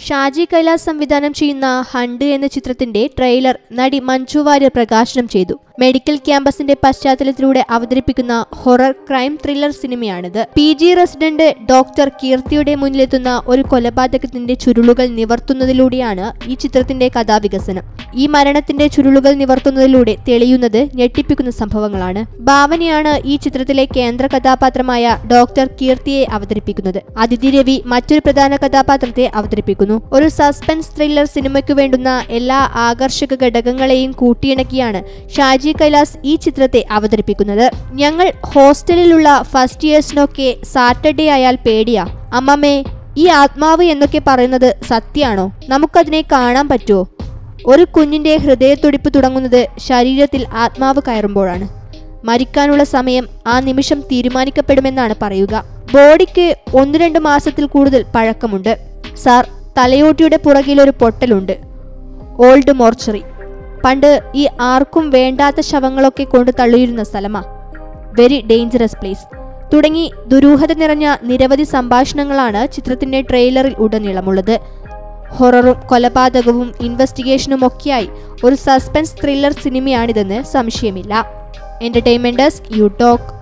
ഷാജി കൈലാസ് സംവിധാനം ചെയ്യുന്ന ഹണ്ട് എന്ന ചിത്രത്തിന്റെ ട്രെയിലർ നടി മഞ്ജു വാര്യർ പ്രകാശനം ചെയ്തു മെഡിക്കൽ ക്യാമ്പസിന്റെ പശ്ചാത്തലത്തിലൂടെ അവതരിപ്പിക്കുന്ന ഹൊറർ ക്രൈം ത്രില്ലർ സിനിമയാണിത് പി ജി റെസിഡന്റ് ഡോക്ടർ കീർത്തിയുടെ മുന്നിലെത്തുന്ന ഒരു കൊലപാതകത്തിന്റെ ചുരുളുകൾ നിവർത്തുന്നതിലൂടെയാണ് ഈ ചിത്രത്തിന്റെ കഥാവികസനം ഈ മരണത്തിന്റെ ചുരുളുകൾ നിവർത്തുന്നതിലൂടെ തെളിയുന്നത് ഞെട്ടിപ്പിക്കുന്ന സംഭവങ്ങളാണ് ഭാവനയാണ് ഈ ചിത്രത്തിലെ കേന്ദ്ര കഥാപാത്രമായ ഡോക്ടർ കീർത്തിയെ അവതരിപ്പിക്കുന്നത് അതിഥി രവി മറ്റൊരു പ്രധാന കഥാപാത്രത്തെ അവതരിപ്പിക്കുന്നു ഒരു സസ്പെൻസ് ത്രില്ലർ സിനിമയ്ക്കു വേണ്ടുന്ന എല്ലാ ആകർഷക ഘടകങ്ങളെയും കൂട്ടിയിണക്കിയാണ് ഷാജി കൈലാസ് ഈ ചിത്രത്തെ അവതരിപ്പിക്കുന്നത് ഞങ്ങൾ ഹോസ്റ്റലിലുള്ള ഫസ്റ്റ് ഇയേഴ്സിനൊക്കെ സാറ്റർഡേ ആയാൽ പേടിയാ അമ്മമ്മേ ഈ ആത്മാവ് എന്നൊക്കെ പറയുന്നത് സത്യാണോ നമുക്കതിനെ കാണാൻ പറ്റുമോ ഒരു കുഞ്ഞിന്റെ ഹൃദയത്തുടിപ്പ് തുടങ്ങുന്നത് ശരീരത്തിൽ ആത്മാവ് കയറുമ്പോഴാണ് മരിക്കാനുള്ള സമയം ആ നിമിഷം തീരുമാനിക്കപ്പെടുമെന്നാണ് പറയുക ബോഡിക്ക് ഒന്ന് രണ്ട് മാസത്തിൽ കൂടുതൽ പഴക്കമുണ്ട് സാർ തലയോട്ടിയുടെ പുറകിൽ ഒരു പൊട്ടലുണ്ട് ഓൾഡ് മോർച്ചറി പണ്ട് ഈ ആർക്കും വേണ്ടാത്ത ശവങ്ങളൊക്കെ കൊണ്ട് തള്ളിയിരുന്ന സ്ഥലമാ വെരി ഡേഞ്ചറസ് പ്ലേസ് തുടങ്ങി ദുരൂഹത നിറഞ്ഞ നിരവധി സംഭാഷണങ്ങളാണ് ചിത്രത്തിന്റെ ട്രെയിലറിൽ ഉടനീളമുള്ളത് ഹൊററും കൊലപാതകവും ഇൻവെസ്റ്റിഗേഷനും ഒക്കെയായി ഒരു സസ്പെൻസ് ത്രില്ലർ സിനിമയാണിതെന്ന് സംശയമില്ല എന്റർടൈൻമെന്റ് ഡെസ്ക് യു ടോക്ക്